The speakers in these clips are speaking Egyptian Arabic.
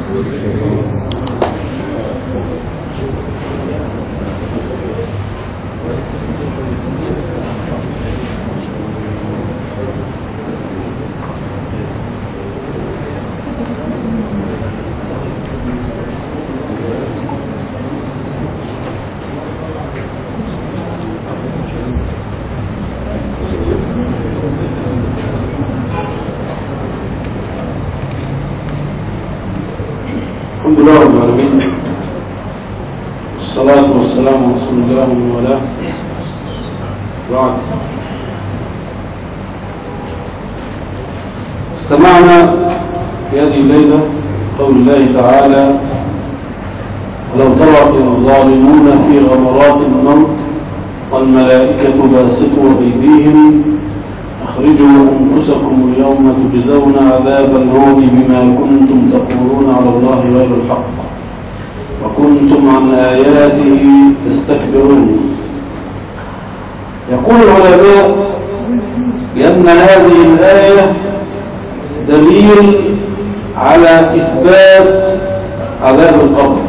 الحمد لله رب العالمين والصلاة والسلام على رسول الله ومن والاه بعد استمعنا في هذه الليلة قول الله تعالى ولو ترى الظالمون في غمرات الموت والملائكة باسطوا أيديهم أخرجوا أنفسكم اليوم تجزون عذاب الهون بما كنتم تقولون على الله غير الحق وكنتم عن آياته تستكبرون يقول العلماء بأن هذه الآية دليل على إثبات عذاب القبر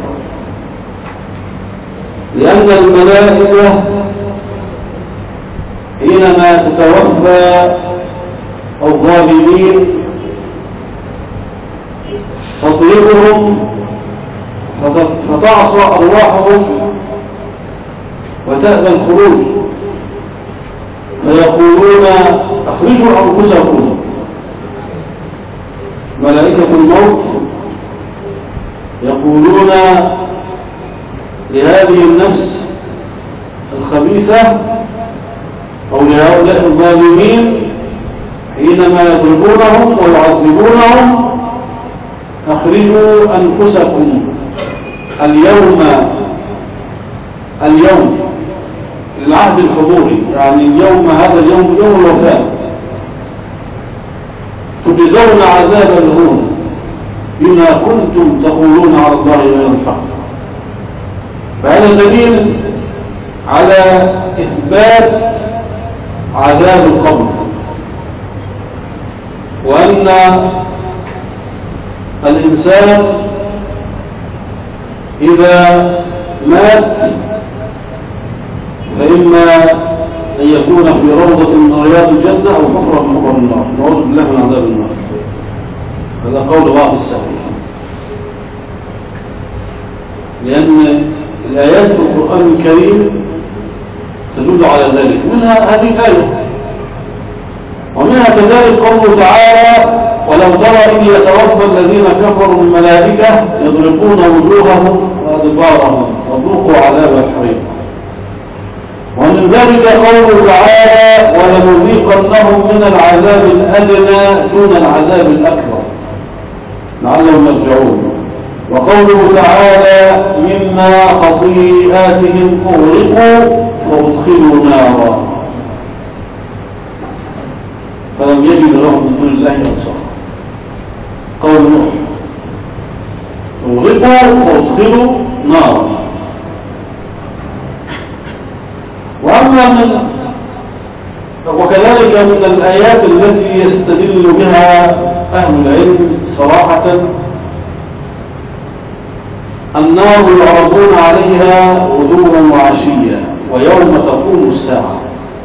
لأن الملائكة حينما تتوفى الظالمين تطلبهم فتعصى أرواحهم وتأبى الخروج فيقولون أخرجوا أنفسكم ملائكة الموت يقولون لهذه النفس الخبيثة أو لهؤلاء الظالمين حينما يضربونهم ويعذبونهم أخرجوا أنفسكم اليوم اليوم للعهد الحضوري يعني اليوم هذا اليوم يوم الوفاة تجزون عذاب الهون بما كنتم تقولون على الله غير الحق فهذا دليل على إثبات عذاب القبر وأن الإنسان إذا مات فإما أن يكون في روضة من رياض الجنة أو حفرة من حفر النار نعوذ بالله من عذاب النار هذا قول بعض السلف لأن الآيات في القرآن الكريم تدل على ذلك منها هذه الآية ومنها كذلك قوله تعالى ولو ترى إذ يتوفى الذين كفروا الملائكة يضربون وجوههم وأدبارهم وذوقوا عذاب الحريق ومن ذلك قوله تعالى ولنذيقنهم من العذاب الأدنى دون العذاب الأكبر لعلهم يرجعون وقوله تعالى مما خطيئاتهم أغرقوا وادخلوا نارا فلم يجد لهم من دون الله انصارا قول نوح اغرقوا وادخلوا نارا واما من وكذلك من الايات التي يستدل بها اهل العلم صراحه النار يعرضون عليها غدوا وعشيا ويوم تقوم الساعة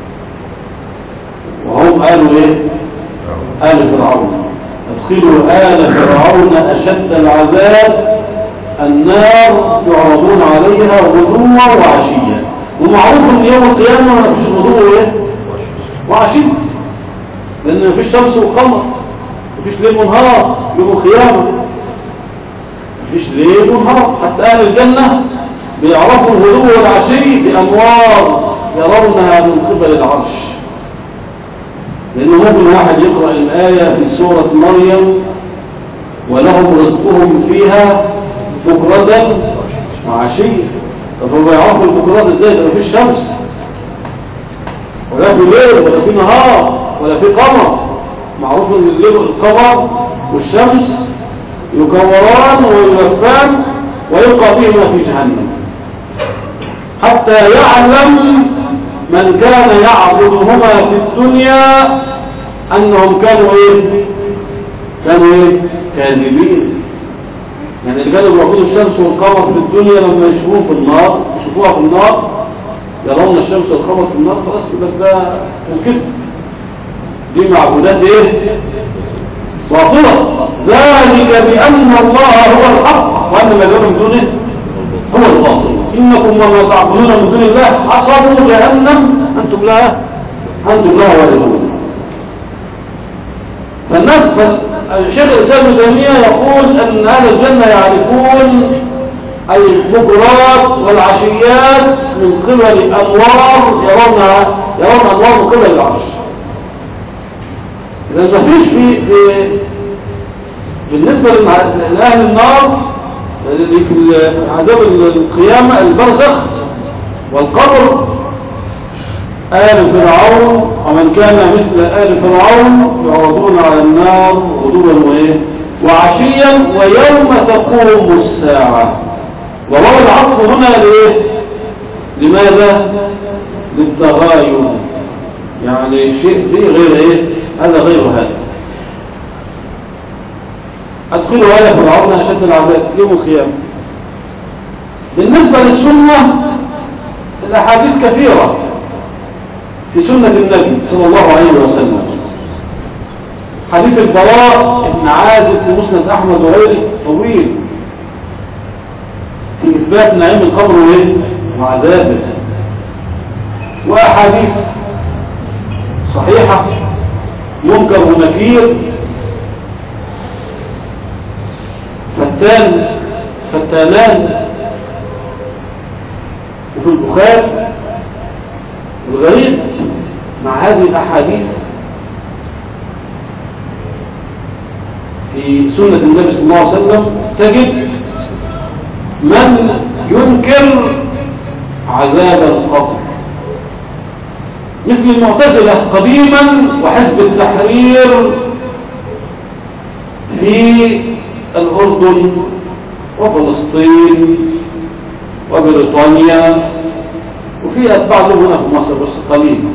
وهم قالوا ايه آل فرعون ادخلوا آل فرعون أشد العذاب النار يعرضون عليها غدوا وعشيا ومعروف ان يوم القيامة ما فيش غدو ايه وعشي لان ما فيش شمس وقمر ما فيش ليل ونهار يوم القيامة مفيش ليل ونهار حتى أهل الجنة بيعرفوا الغدو والعشي بأنوار يرونها من قبل العرش لأنه ممكن واحد يقرأ الآية في سورة مريم ولهم رزقهم فيها بكرة وعشية فهم يعرفوا البكرات ازاي ده مفيش شمس ولا في ليل ولا في نهار ولا في قمر معروف ان الليل القمر والشمس يكوران ويلفان ويلقى بهما في جهنم حتى يعلم من كان يعبدهما في الدنيا أنهم كانوا إيه؟ كانوا إيه؟ كاذبين يعني اللي كانوا بيعبدوا الشمس والقمر في الدنيا لما يشوفوه في النار يشوفوها في النار يرون الشمس والقمر في النار خلاص يقول لك ده كان كذب دي معبودات ايه باطلة ذلك بأن الله هو الحق وأن ما يدعون من دونه هو الباطل إنكم وما تعبدون من دون الله حصبوا جهنم أنتم لها أنتم لها واردون فالناس فالشيخ الإسلام ابن تيمية يقول أن أهل الجنة يعرفون البكرات والعشيات من قبل أنوار يرونها يرون أنوار من قبل العرش إذا ما فيش في, في بالنسبة لأهل النار اللي في عذاب القيامة البرزخ والقبر آل فرعون ومن كان مثل آل فرعون يعرضون على النار غدوا وإيه وعشيا ويوم تقوم الساعة وواو العطف هنا لإيه لماذا للتغاير يعني شيء فيه غير إيه هذا غير هذا أدخلوا آل فرعون أشد العذاب يوم القيامة بالنسبة للسنة الأحاديث كثيرة في سنة النبي صلى الله عليه وسلم حديث البراء ابن عازب في مسند أحمد وغيره طويل في إثبات نعيم القبر وإيه؟ وعذابه وأحاديث صحيحة منكر ونكير فتان فتانان وفي البخاري الغريب مع هذه الأحاديث في سنة النبي صلى الله عليه وسلم تجد من ينكر عذاب القبر مثل المعتزلة قديما وحزب التحرير في الأردن وفلسطين وبريطانيا وفي أتباع له هنا في مصر بس قليل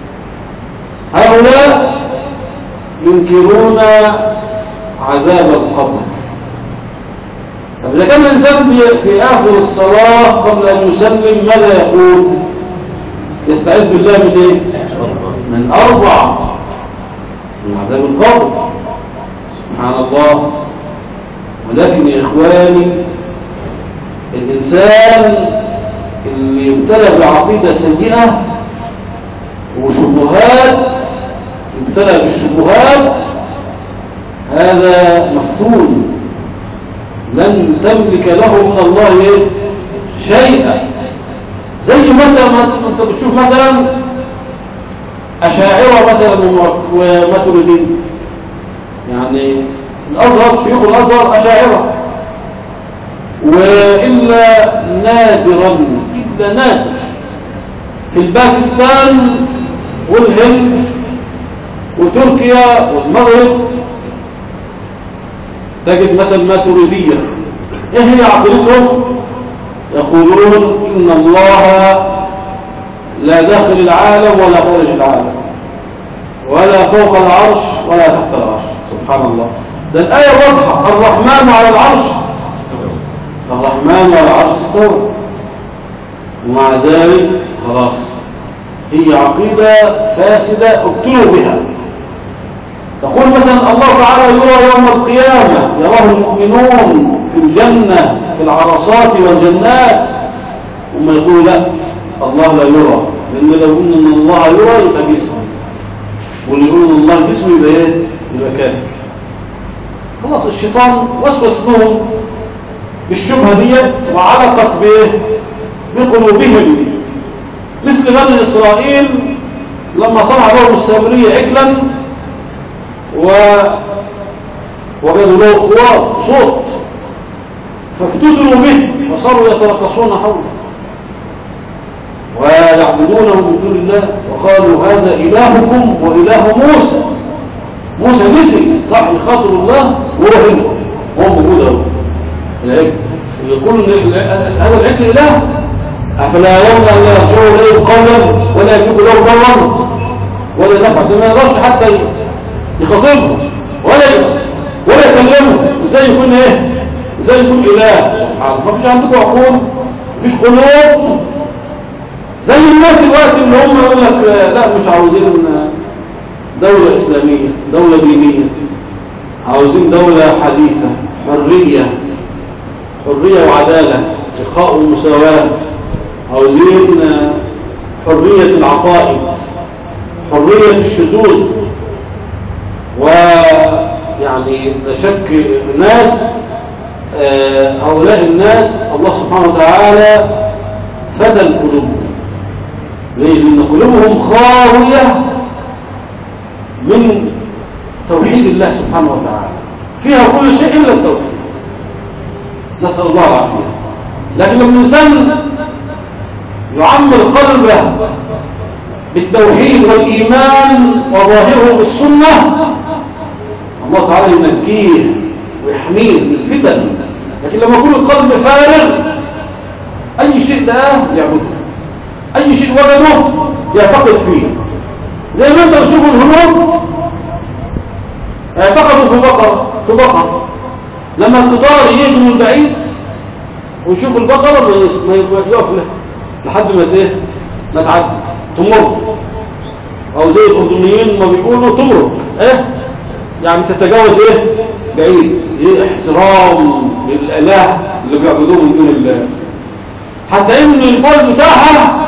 هؤلاء ينكرون عذاب القبر طب إذا كان الإنسان في آخر الصلاة قبل أن يسلم ماذا يقول يستعيذ بالله من إيه من أربع من عذاب القبر سبحان الله ولكن يا إخواني الإنسان اللي يبتلى بعقيدة سيئة وشبهات يبتلى بالشبهات هذا مفتون لن تملك له من الله شيئا زي مثلا ما انت بتشوف مثلا أشاعرة مثلا وماتريدين يعني الأزهر شيوخ الأزهر أشاعرة وإلا نادرا إلا نادر في الباكستان والهند وتركيا والمغرب تجد مثلا ماتريدية ايه هي عقيدتهم يقولون ان الله لا داخل العالم ولا خارج العالم ولا فوق العرش ولا تحت العرش سبحان الله ده الآية واضحة الرحمن على العرش الرحمن على العرش استوى ومع ذلك خلاص هي عقيدة فاسدة ابتلوا بها تقول مثلا الله تعالى يرى يوم القيامة يراه المؤمنون في الجنة في العرصات والجنات ثم يقول لا الله لا يرى لأن لو قلنا أن الله يرى يبقى جسم واللي يقول أن الله جسم يبقى إيه؟ يبقى كافر خلاص الشيطان وسوس لهم بالشبهة دي وعلقت به بقلوبهم مثل بني إسرائيل لما صنع لهم السامرية عجلا و وجدوا له خوار صوت فافتدروا به وصاروا يترقصون حوله ويعبدونه من دون الله وقالوا هذا إلهكم وإله موسى موسى نسي راح يخاطب الله وهو هنا هو موجود اهو العجل ويقول هذا العجل إله أفلا يرون أن يرجعوا إليه قولا ولا يملك له ضرا ولا نفع ده ما يقدرش حتى يخاطبه ولا ولا يكلمه ازاي يكون ايه ازاي يكون اله سبحان الله مفيش عندكم عقول مش قلوب زي الناس دلوقتي اللي هم يقول لك آه، لا مش عاوزين آه، دولة إسلامية دولة دينية عاوزين دولة حديثة حرية حرية وعدالة إخاء ومساواة عاوزين آه، حرية العقائد حرية الشذوذ ويعني لا شك ناس آه، هؤلاء الناس الله سبحانه وتعالى فتن قلوبهم ليه؟ لأن قلوبهم خاوية من توحيد الله سبحانه وتعالى فيها كل شيء إلا التوحيد نسأل الله العافية لكن لما الإنسان يعمر قلبه بالتوحيد والإيمان وظاهره بالسنة الله تعالى ينجيه ويحميه من الفتن لكن لما يكون القلب فارغ أي شيء ده يعبده أي شيء وجده يعتقد فيه زي ما أنت بتشوف الهنود اعتقدوا في بقرة في بقرة لما القطار يجي من بعيد ويشوف البقرة ما يس- ما يقف له لحد ما ايه ما تعدي تمر او زي الاردنيين ما بيقولوا تمرق ايه يعني تتجاوز ايه بعيد ايه احترام للاله اللي بيعبدوه من دون الله حتى ان البول بتاعها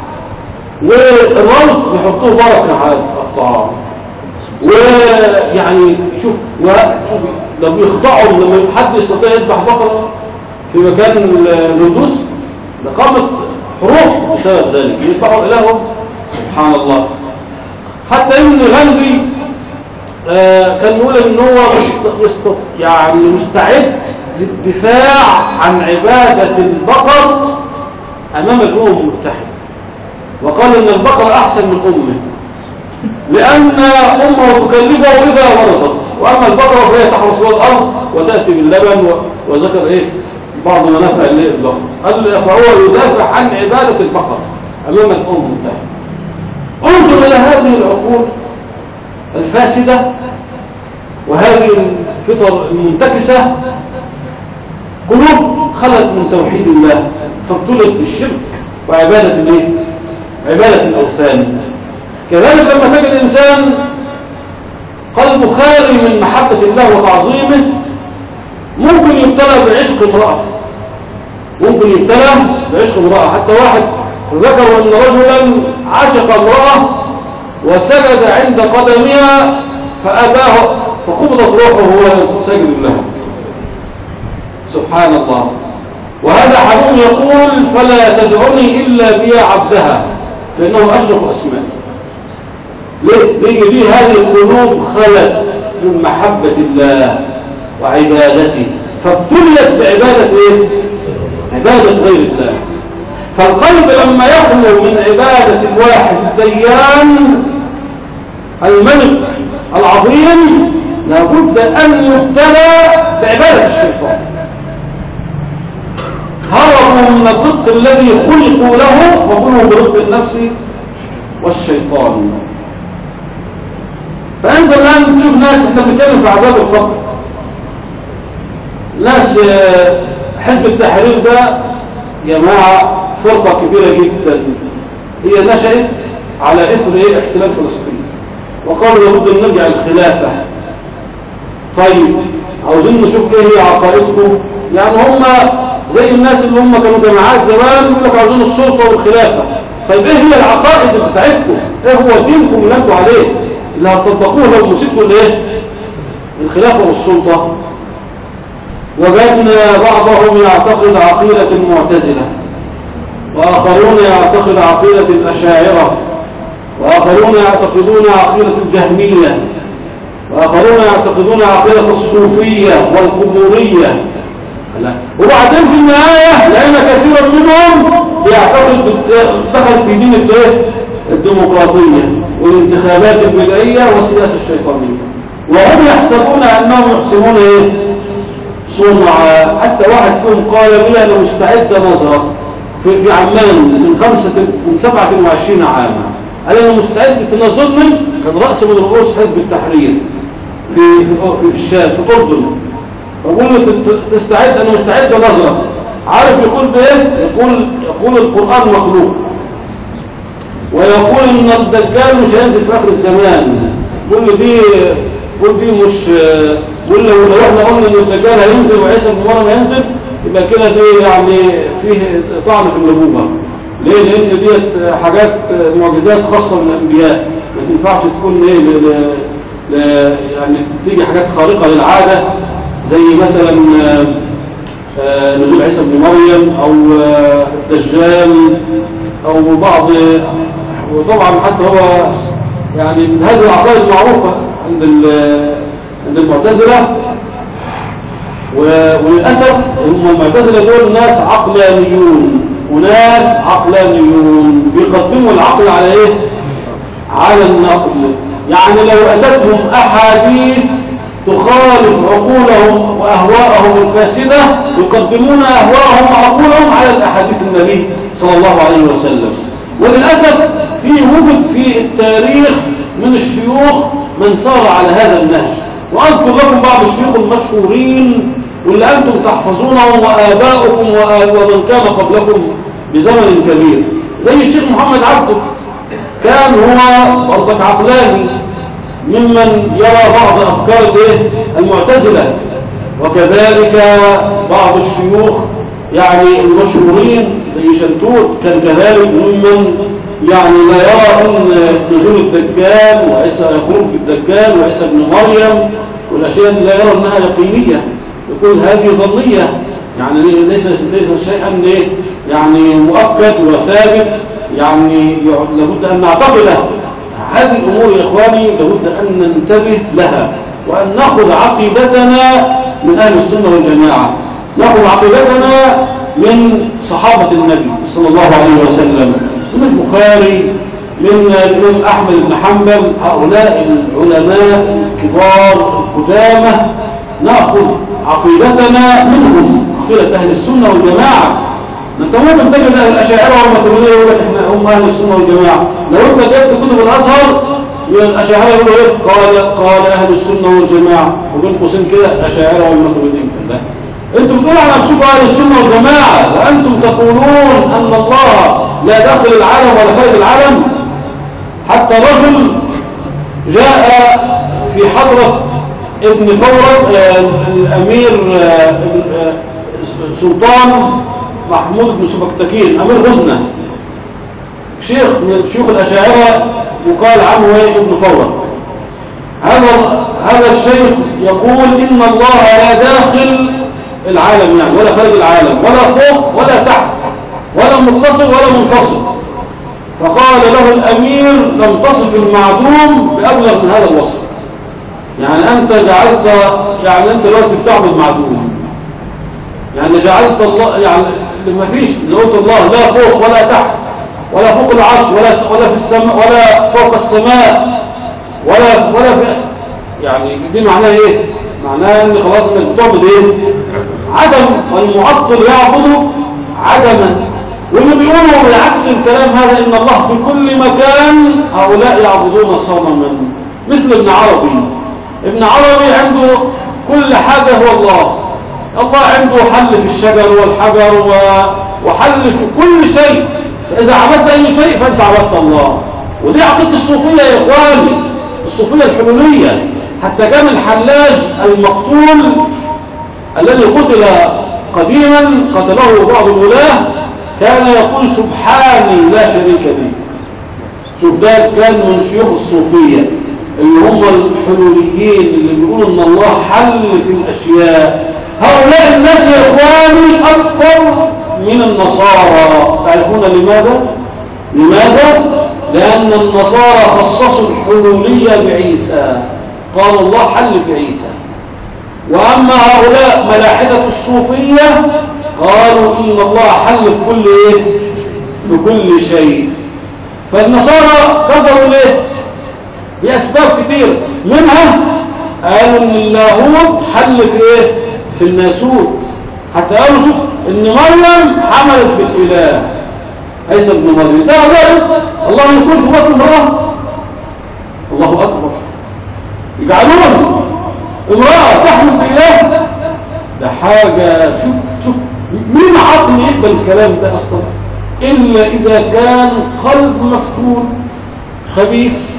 والرمز بيحطوه بركه على الطعام ويعني شوف وشوف لو بيخضعوا لما حد يستطيع يذبح بقره في مكان الهندوس لقامت روح بسبب ذلك يذبحوا الههم سبحان الله حتى ان غاندي آه، كان يقول ان هو مست- يست- يعني مستعد للدفاع عن عباده البقر امام الامم المتحده وقال ان البقر احسن من امه لأن أمه تكلفه إذا مرضت وأما البقرة فهي تحرس على الأرض وتأتي باللبن و- وذكر إيه بعض منافع اللي البقر قال فهو يدافع عن عبادة البقر أمام الأم المتحدة انظر إلى هذه العقول الفاسدة وهذه الفطر المنتكسة قلوب خلت من توحيد الله فابتلت بالشرك وعبادة الايه؟ عبادة الأوثان كذلك لما تجد إنسان قلبه خالي من محبة الله وتعظيمه ممكن يبتلى بعشق امرأة ممكن يبتلى بعشق امرأة حتى واحد ذكر أن رجلا عشق امرأة وسجد عند قدمها فأتاه فقبضت روحه وهو ساجد لها سبحان الله وهذا حلوم يقول فلا تدعني إلا بي عبدها فإنه أشرف أسمائي ليه؟ ليه دي هذه القلوب خلت من محبة الله وعبادته فابتليت بعبادة ايه؟ عبادة غير الله فالقلب لما يخلو من عبادة الواحد الديان الملك العظيم لابد أن يبتلى بعبادة الشيطان هربوا من الضد الذي خلقوا له وقلوا برد النفس والشيطان فأنت الآن تشوف ناس احنا بنتكلم في عذاب القبر ناس آه، حزب التحرير ده جماعة فرقة كبيرة جدا هي نشأت على إثر إيه احتلال فلسطين وقالوا لابد أن نرجع الخلافة طيب عاوزين نشوف ايه هي عقائدكم يعني هم زي الناس اللي هم كانوا جماعات زمان يقول لك عاوزين السلطة والخلافة طيب ايه هي العقائد بتاعتكم ايه هو دينكم اللي انتوا عليه اللي هتطبقوه لو مسكتوا الايه الخلافة والسلطة وجدنا بعضهم يعتقد عقيدة المعتزلة وآخرون يعتقد عقيدة الأشاعرة وآخرون يعتقدون عقيدة الجهمية وآخرون يعتقدون عقيدة الصوفية والقبورية لا. وبعدين في النهاية لأن كثيرا منهم يعتقد بال- دخل في دين الايه؟ الديمقراطية والانتخابات البدائية والسياسة الشيطانية وهم يحسبون أنهم يحسنون إيه؟ صنعا حتى واحد فيهم قال لي أنا مستعد نظرة في, في عمان من خمسة من 27 عاما قال أنا مستعد تناظرني كان رأس من رؤوس حزب التحرير في في في الشام في الأردن بقول له تت- تستعد انا مستعد نظرة عارف يقول بايه يقول يقول القرآن مخلوق ويقول ان الدجال مش هينزل في اخر الزمان قول له دي قول دي مش قول له لو احنا قلنا ان الدجال هينزل وعيسى بن مريم هينزل يبقى كده دي يعني فيه طعن في النبوة ليه لان ديت حاجات معجزات خاصة بالانبياء ما تنفعش تكون ايه ل- ل- ل- يعني تيجي حاجات خارقة للعادة زي مثلا آه، آه، نزول عيسى بن مريم او آه، الدجال او بعض وطبعا حتى هو يعني من هذه العقائد المعروفة عند ال- عند المعتزلة و- وللأسف هم المعتزلة دول ناس عقلانيون وناس عقلانيون بيقدموا العقل على ايه؟ على النقل يعني لو أتتهم أحاديث تخالف عقولهم وأهواءهم الفاسدة يقدمون أهواءهم وعقولهم على الأحاديث النبي صلى الله عليه وسلم وللأسف في وجد في التاريخ من الشيوخ من صار على هذا النهج وأذكر لكم بعض الشيوخ المشهورين واللي أنتم تحفظونهم وآباؤكم وآ- ومن كان قبلكم بزمن كبير زي الشيخ محمد عبده كان هو برضك عقلاني ممن يرى بعض أفكار الايه المعتزلة وكذلك بعض الشيوخ يعني المشهورين زي شلتوت كان كذلك ممن يعني لا يرى ان نزول الدجال وعيسى يخرج بالدجال وعيسى ابن مريم والاشياء دي لا يرى انها يقينيه يقول هذه ظنيه يعني ليس ليس شيئا ايه يعني مؤكد وثابت يعني لابد ان نعتقده هذه الامور يا اخواني لابد ان ننتبه لها وان ناخذ عقيدتنا من اهل السنه والجماعه ناخذ عقيدتنا من صحابه النبي صلى الله عليه وسلم من البخاري من الإمام أحمد بن حنبل هؤلاء العلماء الكبار القدامى نأخذ عقيدتنا منهم عقيدة أهل السنة والجماعة ما انت ممكن تجد أهل الأشاعرة والماتريدية يقول لك احنا هم أهل السنة والجماعة لو انت جبت كتب الأزهر يبقى الأشاعرة يقولوا ايه قال قال أهل السنة والجماعة وبين قوسين كده الأشاعرة والماتريدية لا انتم بتقولوا على نفسكم اهل السنه والجماعه وانتم تقولون ان الله لا داخل العالم ولا خارج العالم حتى رجل جاء في حضره ابن فورة آه، الامير آه، ابن- آه، سلطان محمود بن سبكتكين امير غزنه شيخ من شيوخ الاشاعره يقال عنه إيه؟ ابن فورة هذا هذا الشيخ يقول ان الله لا داخل العالم يعني ولا خارج العالم ولا فوق ولا تحت ولا متصل ولا منفصل فقال له الامير لم تصف المعدوم بابلغ من هذا الوصف يعني انت جعلت يعني انت دلوقتي بتعبد معدوم يعني جعلت الله يعني ما فيش لو قلت الله لا فوق ولا تحت ولا فوق العرش ولا ولا في السماء ولا فوق السماء ولا ولا في يعني دي معناها ايه معناها ان خلاص انك بتعبد ايه عدم والمعطل يعبد عدما واللي بيقولوا بالعكس الكلام هذا ان الله في كل مكان هؤلاء يعبدون صنما مثل ابن عربي ابن عربي عنده كل حاجة هو الله الله عنده حل في الشجر والحجر و... وحل في كل شيء فإذا عبدت أي شيء فأنت عبدت الله ودي عقيدة الصوفية يا إخواني الصوفية الحلولية حتى كان الحلاج المقتول الذي قتل قديما قتله بعض الولاة كان يقول سبحاني لا شريك لي شوف ده كان من شيوخ الصوفية اللي هم الحلوليين اللي بيقولوا ان الله حل في الاشياء هؤلاء الناس يا اخواني اكثر من النصارى تعرفون لماذا لماذا لان النصارى خصصوا الحلولية بعيسى قال الله حل في عيسى واما هؤلاء ملاحدة الصوفية قالوا ان الله حل في كل ايه في كل شيء فالنصارى كفروا ليه بأسباب كتير منها قالوا ان اللاهوت حل في ايه في الناسوت حتى قالوا شوف ان مريم حملت بالاله عيسى ابن مريم ازاي ذلك الله يكون في بطن امراه الله اكبر يجعلون امراه تحمل باله ده حاجة شوف شوف مين عقل يقبل الكلام ده أصلا إلا إذا كان قلب مفتون خبيث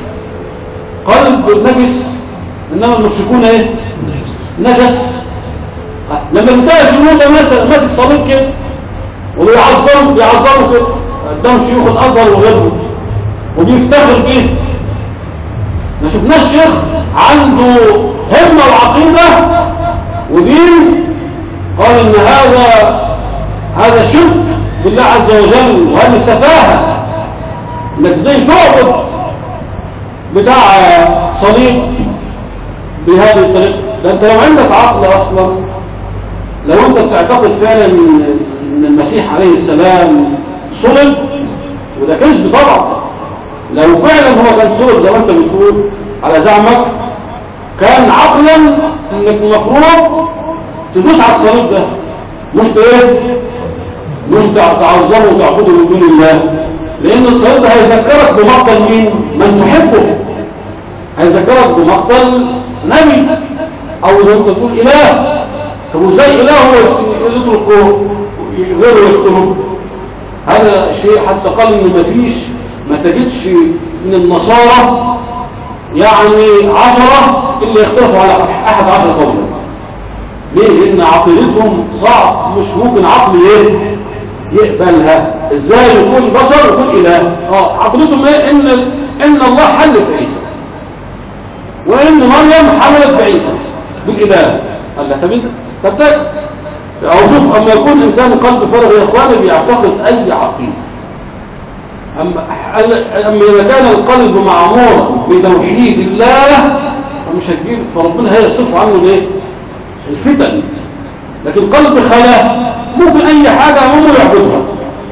قلب نجس إنما المشركون إيه؟ نجس لما بتلاقي شنودة مثلا ماسك صليب كده وبيعظموا بيعظموا كده قدام شيوخ الازهر وغيرهم وبيفتخر بيه ما شفناش شيخ عنده همه وعقيده ودين قال ان هذا هذا شرك بالله عز وجل وهذه سفاهه انك زي تعبد بتاع صليب بهذه الطريقه ده انت لو عندك عقل اصلا لو انت بتعتقد فعلا ان المسيح عليه السلام صلب وده كذب طبعا لو فعلا هو كان صلب زي ما انت بتقول على زعمك كان عقلا انك المفروض تدوس على الصليب ده مش ايه مش تعظمه وتعبده من دون الله لان الصليب ده هيذكرك بمقتل مين من تحبه هيذكرك بمقتل نبي او زي ما انت تقول اله طب وازاي اله هو يتركه غيره يقتله هذا شيء حتى قال ان مفيش ما تجدش من النصارى يعني عشرة اللي يختلفوا على احد عشر قولا ليه لان عقيدتهم صعب مش ممكن عقل ايه يقبلها ازاي يكون بشر ويكون اله اه عقيدتهم ايه ان ان الله حل في عيسى وان مريم حملت بعيسى بالاله قال لا طب طب ده او شوف اما يكون انسان قلب فارغ يا اخواني بيعتقد اي عقيده اما اما اذا كان القلب معمور بتوحيد الله فمش هتجيب فربنا هيصف عنه ليه الفتن لكن قلب خلاه ممكن اي حاجه عمره يعبدها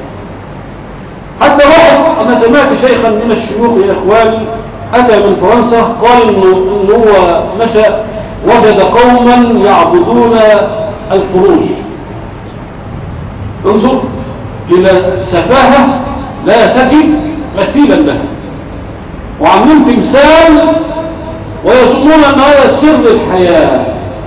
حتى واحد انا سمعت شيخا من الشيوخ يا اخواني اتى من فرنسا قال انه, إنه هو مشى وجد قوما يعبدون الفروج انظر إلى سفاهة لا تجد مثيلا لها وعاملين تمثال ويظنون أن هذا سر الحياة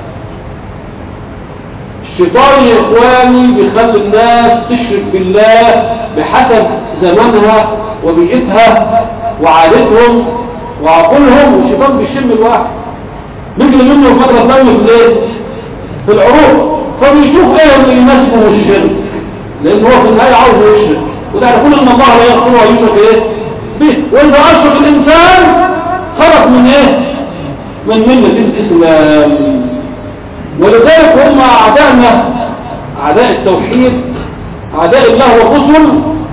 الشيطان يا إخواني بيخلي الناس تشرك بالله بحسب زمانها وبيئتها وعادتهم وعقولهم والشيطان بيشم الواحد بيجري منه فترة طويلة في الايه؟ في العروق فبيشوف ايه اللي يناسبه الشرك لان هو في النهايه عاوز يشرك وتعرفون ان الله لا يغفر ويشرك ايه به واذا اشرك الانسان خرج من ايه من مله الاسلام ولذلك هم اعدائنا اعداء التوحيد اعداء الله والرسل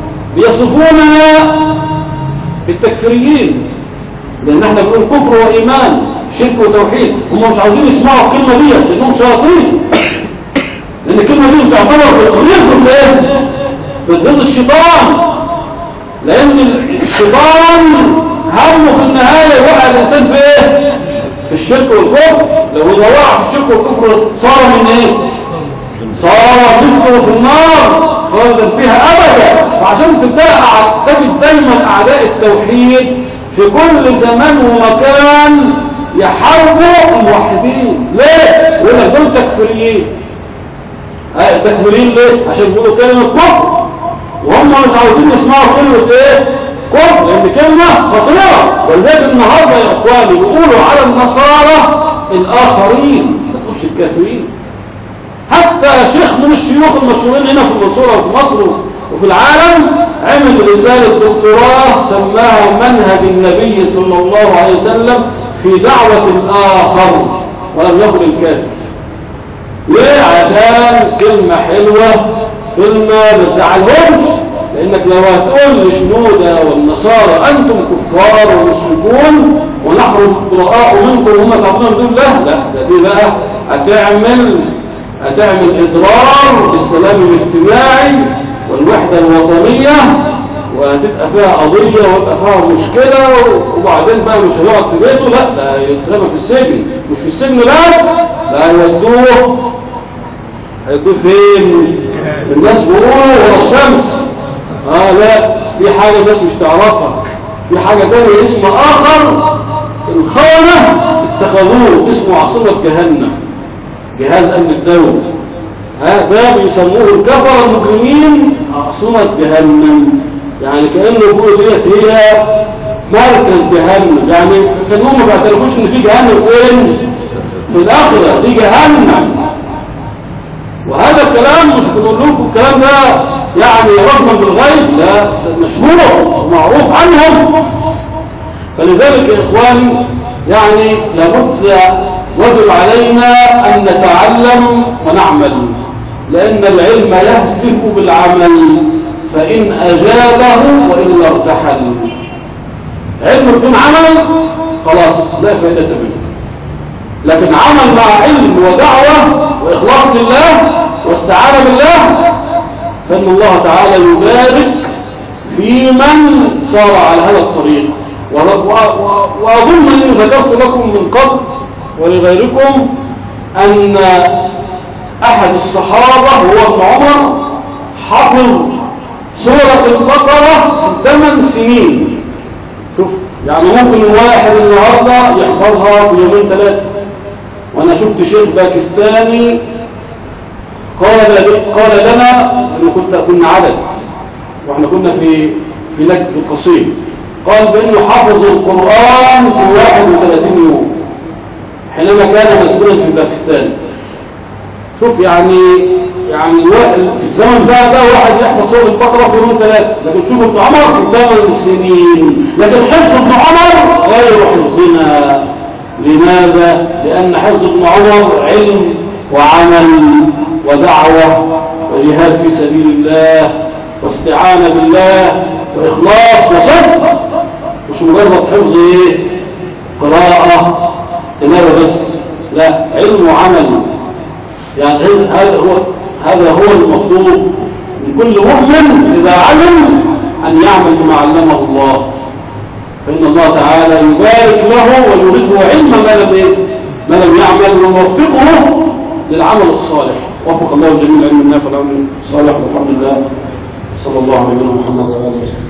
بيصفوننا بالتكفيريين لان احنا بنقول كفر وايمان شرك وتوحيد هم مش عاوزين يسمعوا الكلمه ديت لانهم شياطين لان الكلمه دي بتعتبر بتغيظهم بايه ضد الشيطان لان الشيطان همه في النهايه يوقع الانسان في ايه في الشرك والكفر لو هو وقع في الشرك والكفر صار من ايه صار مثله في النار خالدا فيها ابدا وعشان تبدا تجد دايما اعداء التوحيد في كل زمان ومكان يحاربوا الموحدين ليه يقول لك دول تكفيريين آه تكفيريين ليه عشان يقولوا كلمه كفر وهم مش عاوزين يسمعوا كلمه ايه كفر لان كلمه خطيره ولذلك النهارده يا اخواني بيقولوا على النصارى الاخرين ما تقولش الكافرين حتى شيخ من الشيوخ المشهورين هنا في المنصوره وفي مصر وفي العالم عمل رساله دكتوراه سماها منهج النبي صلى الله عليه وسلم في دعوة الآخر ولم يقل الكافر ليه؟ عشان كلمة حلوة كلمة ما تزعلهمش لأنك لو هتقول لشنودة والنصارى أنتم كفار ومشركون ونحن براء منكم وهم تعبدون دول لا لا ده دي بقى هتعمل هتعمل إضرار بالسلام الاجتماعي والوحدة الوطنية وهتبقى فيها قضية ويبقى فيها مشكلة وبعدين بقى مش هيقعد في بيته لا ده هيترمى في السجن مش في السجن بس ده هيودوه هيودوه فين الناس بيقولوا ورا الشمس اه لا في حاجة الناس مش تعرفها في حاجة تانية اسم آخر الخونة اتخذوه اسمه عاصمة جهنم جهاز أمن الدولة لا ده بيسموه الكفر المجرمين أصلا جهنم يعني كأنه يقول ديت هي مركز جهنم يعني كانهم ما بيعترفوش ان في جهنم فين في الآخرة دي جهنم وهذا الكلام مش بنقول لكم الكلام ده يعني رغما بالغيب لا ده مشهور ومعروف عنهم فلذلك يا إخواني يعني لابد وجب علينا أن نتعلم ونعمل لأن العلم يهتف بالعمل فإن أجابه وإلا ارتحل علم بدون عمل خلاص لا فائدة منه لكن عمل مع علم ودعوة وإخلاص لله واستعانة بالله فإن الله تعالى يبارك في من سار على هذا الطريق وأظن أني ذكرت لكم من قبل ولغيركم أن أحد الصحابة هو ابن عمر حفظ سورة البقرة في ثمان سنين شوف يعني ممكن واحد النهارده يحفظها في يومين ثلاثة وأنا شفت شيخ باكستاني قال قال لنا أنه كنت كنا عدد وإحنا كنا في في نجد في القصيم قال بأنه حفظ القرآن في 31 يوم حينما كان مسجونا في باكستان شوف يعني يعني في الزمن ده ده واحد يحفظ سورة البقرة في يوم ثلاثة لكن شوف ابن عمر في ثمان سنين لكن حفظ ابن عمر غير حفظنا لماذا؟ لأن حفظ ابن عمر علم وعمل ودعوة وجهاد في سبيل الله واستعانة بالله وإخلاص وصدق مش مجرد حفظ ايه قراءة تلاوة بس لا علم وعمل يعني هذا هو هذا هو المطلوب من كل مؤمن إذا علم أن يعمل بما علمه الله فإن الله تعالى يبارك له ويورثه علم ما لم إيه؟ ما لم يعمل ويوفقه للعمل الصالح وفق الله الجميع علم النافع والعلم الصالح والحمد لله صلى الله عليه وسلم محمد وعلى اله وسلم